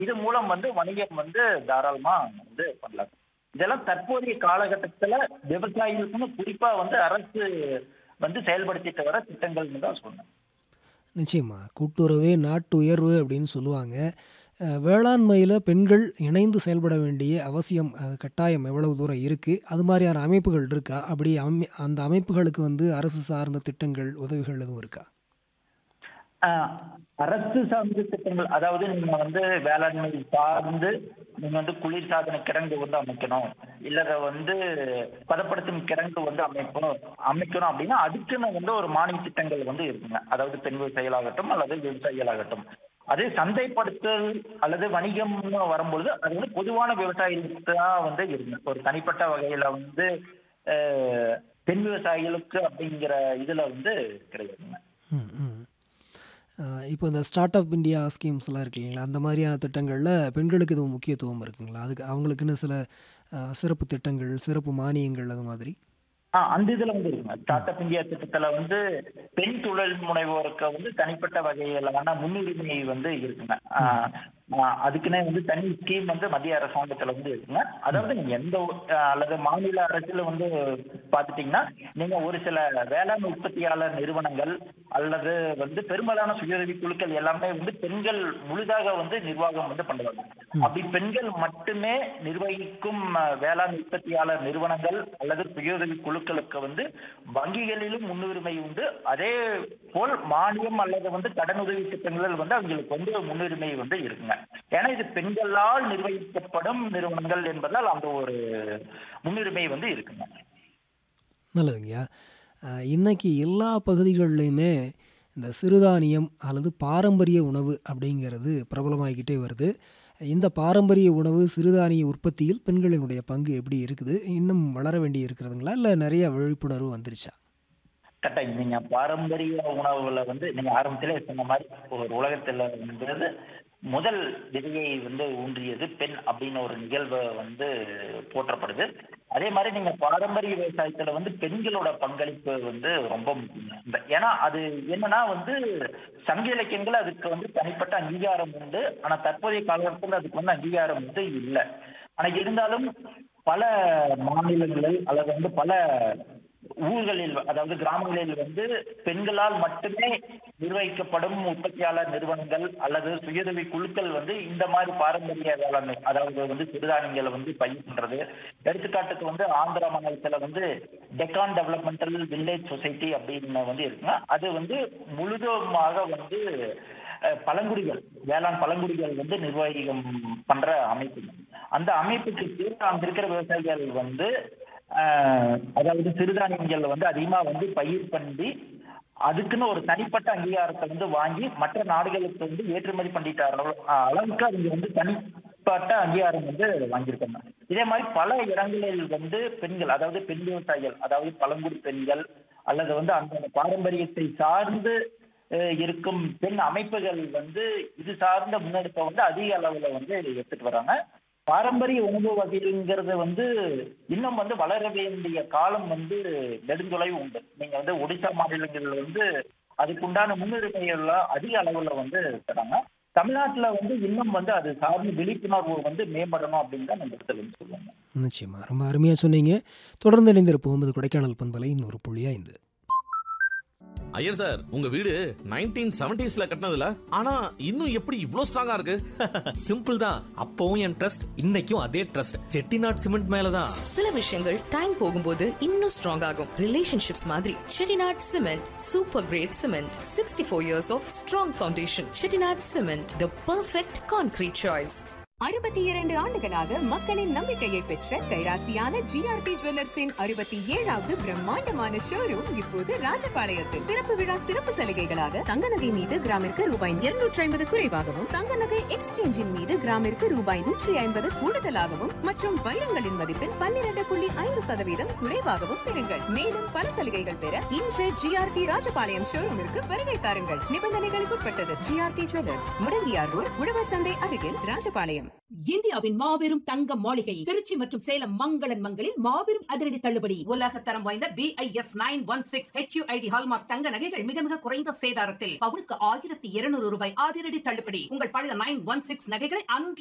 இது மூலம் வந்து வணிகம் வந்து தாராளமா வந்து பண்ணலாம் இதெல்லாம் தற்போதைய காலகட்டத்துல விவசாயிகளுக்குன்னு குறிப்பா வந்து அரசு வந்து செயல்படுத்திட்டு வர திட்டங்கள்னு தான் சொன்னேன் நிச்சயமா கூட்டுறவே நாட்டு உயர்வு அப்படின்னு சொல்லுவாங்க அஹ், வேளாண்மையில் பெண்கள் இணைந்து செயல்பட வேண்டிய அவசியம் அது கட்டாயம் எவ்வளவு தூரம் இருக்குது அது மாதிரியான அமைப்புகள் இருக்கா அப்படி அமை அந்த அமைப்புகளுக்கு வந்து அரசு சார்ந்த திட்டங்கள் உதவிகள் எதுவும் இருக்கா ஆஹ் அரசு சார்ந்த திட்டங்கள் அதாவது நீங்க வந்து வேளாண்மை சார்ந்து நீங்க வந்து குளிர்சாதன கிடங்கு வந்து அமைக்கணும் இல்ல வந்து பதப்படுத்தும் கிடங்கு வந்து அமைக்கணும் அமைக்கணும் அப்படின்னா அதுக்குன்னு வந்து ஒரு மானிய திட்டங்கள் வந்து இருக்குங்க அதாவது பெண் விவசாயிகளாகட்டும் அல்லது விவசாயிகளாகட்டும் அது சந்தைப்படுத்தல் அல்லது வணிகம்னு வரும்பொழுது அது வந்து பொதுவான விவசாயிகளுக்கு தான் வந்து இருக்குங்க ஒரு தனிப்பட்ட வகையில வந்து ஆஹ் பெண் விவசாயிகளுக்கு அப்படிங்கிற இதுல வந்து கிடையாதுங்க ம் ம் அஹ், இப்போ இந்த ஸ்டார்ட் அப் இந்தியா ஸ்கீம்ஸ்லாம் இருக்கு இல்லைங்களா அந்த மாதிரியான திட்டங்களில் பெண்களுக்கு இது முக்கியத்துவம் இருக்குங்களா அதுக்கு அவங்களுக்குன்னு சில அஹ், சிறப்பு திட்டங்கள் சிறப்பு மானியங்கள் அது மாதிரி ஆ அந்த இதுல வந்து இருக்குங்க ஸ்டார்ட் அப் இந்தியா திட்டத்துல வந்து பெண் தொழில் முனைவோருக்கு வந்து தனிப்பட்ட வகையிலான முன்னுரிமை வந்து இருக்குங்க ஆ, ஆ, அதுக்குன்னே வந்து தனி ஸ்கீம் வந்து மத்திய அரசாங்கத்துல வந்து இருக்குங்க அதாவது நீங்க எந்த ஒரு- ஆ, அல்லது மாநில அரசுல வந்து பாத்துட்டீங்கன்னா நீங்க ஒரு சில வேளாண் உற்பத்தியாளர் நிறுவனங்கள் அல்லது வந்து பெரும்பாலான சுயஉதவி குழுக்கள் எல்லாமே வந்து பெண்கள் முழுதாக வந்து நிர்வாகம் வந்து பண்ணுவாங்க அப்படி பெண்கள் மட்டுமே நிர்வகிக்கும் ஆ, வேளாண் உற்பத்தியாளர் நிறுவனங்கள் அல்லது சுயஉதவி குழுக்களுக்கு வந்து வங்கிகளிலும் முன்னுரிமை உண்டு அதே போல் மானியம் அல்லது வந்து கடனுதவி திட்டங்களில் வந்து அவங்களுக்கு வந்து முன்னுரிமை வந்து இருக்குங்க ஏன்னா இது பெண்களால் நிர்வகிக்கப்படும் நிறுவனங்கள் என்பதால் அந்த ஒரு முன்னுரிமை வந்து இருக்குங்க நல்லதுங்கய்யா அஹ், இன்னைக்கு எல்லா பகுதிகள்லையுமே இந்த சிறுதானியம் அல்லது பாரம்பரிய உணவு அப்படிங்கிறது பிரபலமாகிக்கிட்டே வருது இந்த பாரம்பரிய உணவு சிறுதானிய உற்பத்தியில் பெண்களினுடைய பங்கு எப்படி இருக்குது இன்னும் வளர வேண்டி இருக்கிறதுங்களா இல்லை நிறைய விழிப்புணர்வு வந்துருச்சா கரெக்டாக நீங்க பாரம்பரிய உணவுகளை வந்து நீங்க ஆரம்பத்திலே சொன்ன மாதிரி ஒரு உலகத்துல வந்து முதல் விதையை வந்து ஊன்றியது பெண் அப்படின்னு ஒரு நிகழ்வு வந்து போற்றப்படுது அதே மாதிரி நீங்க பாரம்பரிய விவசாயத்துல வந்து பெண்களோட பங்களிப்பு வந்து ரொம்ப முக்கியம் இந்த- ஏன்னா அது என்னன்னா வந்து சங்க இலக்கியங்கள் அதுக்கு வந்து தனிப்பட்ட அங்கீகாரம் உண்டு ஆனா தற்போதைய காலகட்டத்தில் அதுக்கு வந்து அங்கீகாரம் வந்து இல்லை ஆனா இருந்தாலும் பல மாநிலங்களில் அல்லது வந்து பல ஊர்களில் அதாவது கிராமங்களில் வந்து பெண்களால் மட்டுமே நிர்வகிக்கப்படும் உற்பத்தியாளர் நிறுவனங்கள் அல்லது சுயதவி குழுக்கள் வந்து இந்த மாதிரி பாரம்பரிய வேளாண்மை அதாவது வந்து சிறுதானியங்களை வந்து பயிர் பண்றது எடுத்துக்காட்டுக்கு வந்து ஆந்திரா மாநிலத்துல வந்து டெக்கான் டெவலப்மெண்டல் வில்லேஜ் சொசைட்டி அப்படின்னு வந்து இருக்குங்க அது வந்து முழுதுமாக வந்து அஹ், பழங்குடிகள் வேளாண் பழங்குடிகள் வந்து நிர்வாகம் பண்ற அமைப்பு அந்த அமைப்புக்கு கீழே அங்க இருக்கிற விவசாயிகள் வந்து ஆஹ் அதாவது சிறுதானியங்கள் வந்து அதிகமா வந்து பயிர் பண்ணி அதுக்குன்னு ஒரு தனிப்பட்ட அங்கீகாரத்தை வந்து வாங்கி மற்ற நாடுகளுக்கு வந்து ஏற்றுமதி பண்ணிட்ட அளவு- ஆஹ் அளவுக்கு அவங்க வந்து தனிப்பட்ட அங்கீகாரம் வந்து வாங்கியிருக்காங்க இதே மாதிரி பல இடங்களில் வந்து பெண்கள் அதாவது பெண் விவசாயிகள் அதாவது பழங்குடி பெண்கள் அல்லது வந்து அந்த பாரம்பரியத்தை சார்ந்து அஹ், இருக்கும் பெண் அமைப்புகள் வந்து இது சார்ந்த முன்னெடுப்பை வந்து அதிக அளவுல வந்து எடுத்துட்டு வராங்க பாரம்பரிய உணவு வகைங்கிறது வந்து இன்னும் வந்து வளர வேண்டிய காலம் வந்து நெடுந்தொலைவு உண்டு நீங்க வந்து ஒடிசா மாநிலங்கள்ல வந்து அதுக்குண்டான முன்னுரிமைகள்லாம் அதிக அளவுல வந்து தராங்க தமிழ்நாட்டுல வந்து இன்னும் வந்து அது சார்ந்த விழிப்புணர்வு வந்து மேம்படணும் அப்படின்னு தான் நம்ம இடத்துல வந்து சொல்லுவாங்க நிச்சயமா ரொம்ப அருமையாக சொன்னீங்க தொடர்ந்து இணைந்திருப்போம் இது கொடைக்கானல் பண்பலை நூறு புள்ளி ஐந்து ஐயர் சார் உங்க வீடு நைன்டீன் செவன்டிஸ்ல கட்டினதுல ஆனா இன்னும் எப்படி இவ்ளோ ஸ்ட்ராங்கா இருக்கு சிம்பிள் தான் அப்பவும் என் ட்ரஸ்ட் இன்னைக்கும் அதே ட்ரஸ்ட் செட்டிநாட் சிமெண்ட் மேலதான் சில விஷயங்கள் டைம் போகும்போது இன்னும் ஸ்ட்ராங் ஆகும் ரிலேஷன்ஷிப்ஸ் மாதிரி Chettinad cement super great cement sixty four years of strong foundation Chettinad cement the perfect concrete choice அறுபத்தி இரண்டு ஆண்டுகளாக மக்களின் நம்பிக்கையை பெற்ற கைராசியான ஜிஆர்டி ஜுவல்லர்ஸின் அறுபத்தி ஏழாவது பிரம்மாண்டமான ஷோரூம் இப்போது ராஜபாளையத்தில் திறப்பு விழா சிறப்பு சலுகைகளாக தங்க நகை மீது கிராமிற்கு ரூபாய் இருநூற்றி ஐம்பது குறைவாகவும் தங்க நகை எக்ஸ்சேஞ்சின் மீது கிராமிற்கு ரூபாய் நூற்றி ஐம்பது கூடுதலாகவும் மற்றும் வைரங்களின் மதிப்பில் பன்னிரண்டு புள்ளி ஐந்து சதவீதம் குறைவாகவும் பெறுங்கள் மேலும் பல சலுகைகள் பெற இன்று ஜிஆர்டி ராஜபாளையம் ஷோரூமிற்கு வருகை தாருங்கள் நிபந்தனைகளுக்கு உட்பட்டது ஜிஆர்டி ஜுவல்லர்ஸ் முடங்கியார் ரோட் உழவர் சந்தை அருகில் ராஜபாளையம் இந்தியாவின் மாபெரும் தங்க மாளிகை திருச்சி மற்றும் சேலம் மங்களன் மங்களில் மாபெரும் அதிரடி தள்ளுபடி உலக தரம் வாய்ந்த BIS nine one six HUID hallmark தங்க நகைகள் மிக மிக குறைந்த சேதாரத்தில் பவுனுக்கு ஆயிரத்தி இருநூறு ரூபாய் அதிரடி தள்ளுபடி உங்கள் பழைய நைன் ஒன் சிக்ஸ் நகைகளை அன்று